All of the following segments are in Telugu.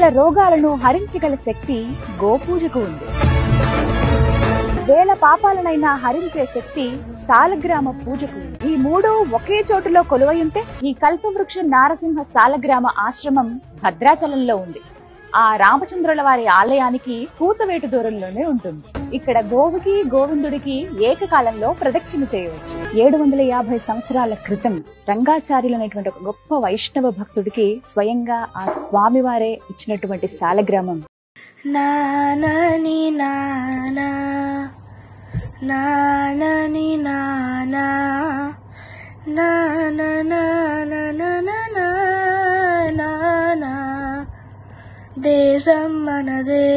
రోగాలను హరించగల శక్తి గోపూజకు ఉంది వేల పాపాలనైనా హరించే శక్తి సాలగ్రామ పూజకు ఉంది. ఈ మూడు ఒకే చోటులో కొలువై ఉంటే ఈ కల్పవృక్ష నారసింహ సాలగ్రామ ఆశ్రమం భద్రాచలంలో ఉంది ఆ రామచంద్రుల వారి ఆలయానికి కూతవేటు దూరంలోనే ఉంటుంది ఇక్కడ గోవుకి గోవిందుడికి ఏకకాలంలో ప్రదక్షిణ చేయవచ్చు ఏడు వందల యాభై సంవత్సరాల క్రితం రంగాచార్యులు అనేటువంటి ఒక గొప్ప వైష్ణవ భక్తుడికి స్వయంగా ఆ స్వామివారే ఇచ్చినటువంటి సాలగ్రామం నానని నానా నానని నానా నాన నానా దేశం మనదే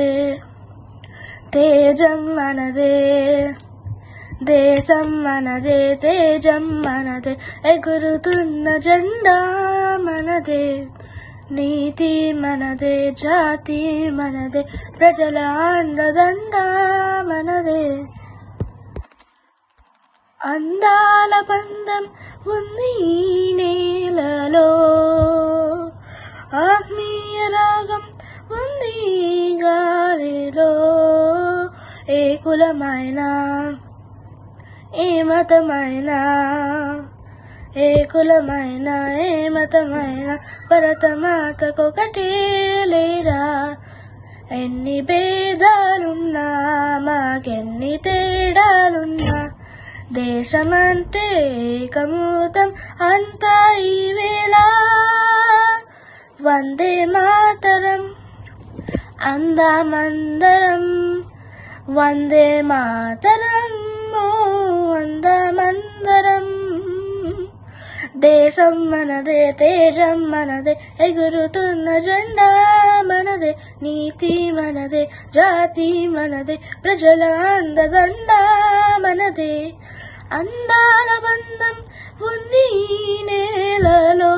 తేజం మనదే దేశం మనదే తేజం మనదే ఎగురుతున్న జెండా మనదే నీతి మనదే జాతి మనదే ప్రజల అండదండ మనదే అందాల బంధం ఉంది ఈ నేలలో ఆత్మీయ రాగం ఉంది ఈ గాలిలో ఏ కులమైనా ఏ మతమైనా ఏ కులమైనా ఏ మతమైనా భరతమాతకొకటే లేరా ఎన్ని భేదాలున్నా మాకెన్ని తేడాలున్నా దేశమంటే ఏకమూతం అంతా ఈ వేళ వందే మాతరం అందామందరం వందే మాతరం ఓ అందమందరం దేశం మనదే తేజం మనదే ఎగురుతున్న జెండా మనదే నీతి మనదే జాతి మనదే ప్రజల అందదండ మనదే అందాల బంధం ఉంది ఈ నేలలో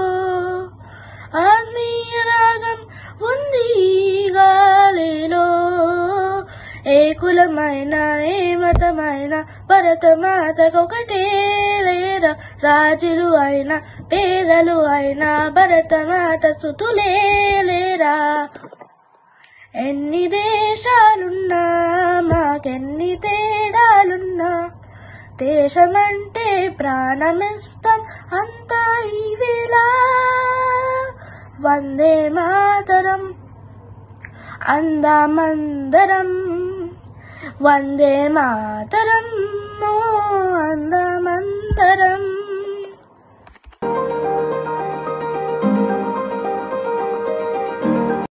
ఆత్మీయ రాగం ఉంది ఈ గాలిలో ఏ కులమైన ఏ మతమైన భరతమాతకొకటే లేరా రాజులు అయినా పేదలు అయినా భరతమాత సుతులే లేరా ఎన్ని దేశాలున్నా మాకెన్ని తేడాలున్నా దేశమంటే ప్రాణమిస్తాం అంతా ఈ వేళ వందే మాతరం అందమందరం వందే మాతరం ఓ అందమందరం